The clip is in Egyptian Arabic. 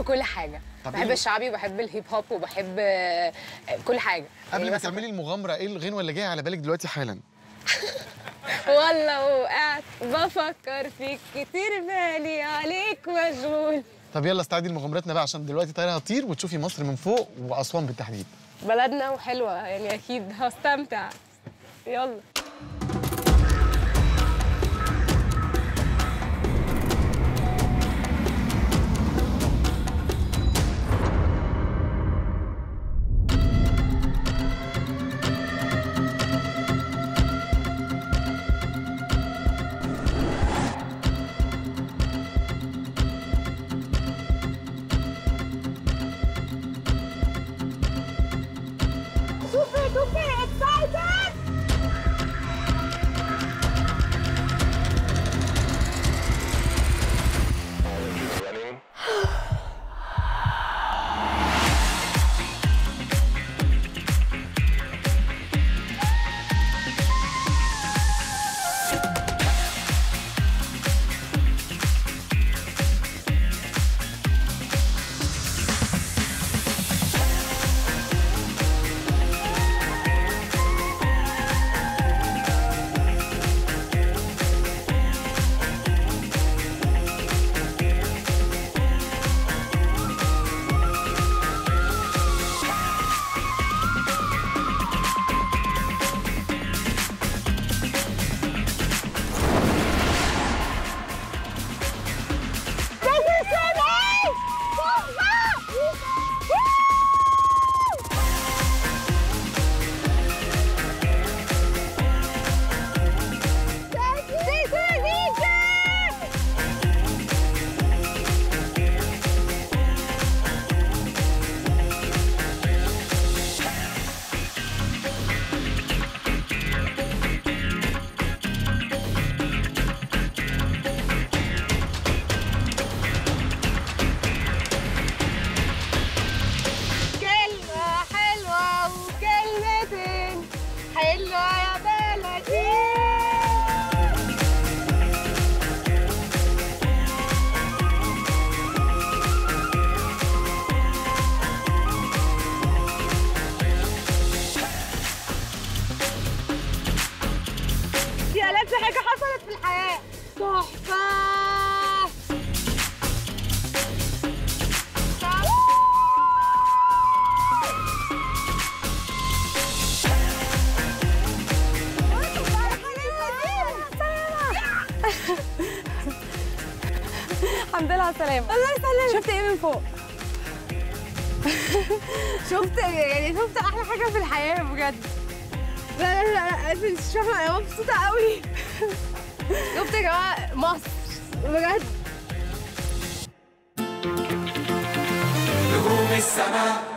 كل حاجه طب بحب إيه؟ الشعبي وبحب الهيب هوب وبحب آه، كل حاجه قبل يعني ما مثلا تعملي المغامره ايه الغنوه اللي جايه على بالك دلوقتي حالا والله وقعت بفكر فيك كتير بالي عليك مشغول طب يلا استعدي لمغامرتنا بقى عشان دلوقتي طايره هتطير وتشوفي مصر من فوق واسوان بالتحديد بلدنا وحلوه يعني اكيد هستمتع يلا Super duper excited! Thank you so much! كلمة حلوة وكلمتين حلوة يا بلدي دي ألذ حاجة حصلت في الحياة تحفة الحمد لله على السلامه الله يسلمك شفت ايه من فوق شفت يعني شفت احلى حاجه في الحياه بجد لا لا لا لا مش فاهمه انا مبسوطه قوي شفت يا جماعه مصر بجد نجوم السماء